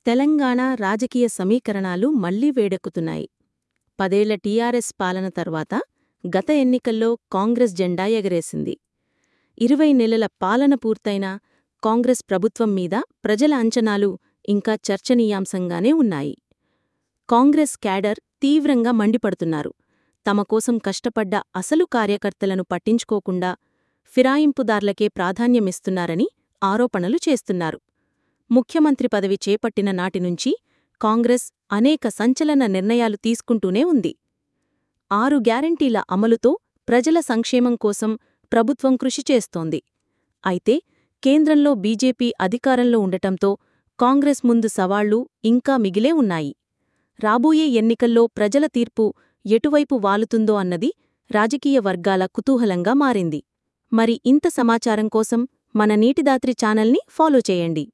తెలంగాణ రాజకీయ సమీకరణాలు మళ్లీ వేడెక్కుతున్నాయి పదేళ్ల టీఆర్ఎస్ పాలన తర్వాత గత ఎన్నికల్లో కాంగ్రెస్ జెండా ఎగరేసింది ఇరవై నెలల పాలన పూర్తయినా కాంగ్రెస్ ప్రభుత్వం మీద ప్రజల అంచనాలు ఇంకా చర్చనీయాంశంగానే ఉన్నాయి కాంగ్రెస్ క్యాడర్ తీవ్రంగా మండిపడుతున్నారు తమ కోసం కష్టపడ్డ అసలు కార్యకర్తలను పట్టించుకోకుండా ఫిరాయింపుదార్లకే ప్రాధాన్యమిస్తున్నారని ఆరోపణలు చేస్తున్నారు ముఖ్యమంత్రి పదవి చేపట్టిన నాటినుంచి కాంగ్రెస్ అనేక సంచలన నిర్ణయాలు తీసుకుంటూనే ఉంది ఆరు గ్యారంటీల అమలుతో ప్రజల సంక్షేమం కోసం ప్రభుత్వం కృషి చేస్తోంది అయితే కేంద్రంలో బీజేపీ అధికారంలో ఉండటంతో కాంగ్రెస్ ముందు సవాళ్లు ఇంకా మిగిలే ఉన్నాయి రాబోయే ఎన్నికల్లో ప్రజల తీర్పు ఎటువైపు వాలుతుందో అన్నది రాజకీయ వర్గాల కుతూహలంగా మారింది మరి ఇంత సమాచారం కోసం మన నీటిదాత్రి ఛానల్ని ఫాలో చేయండి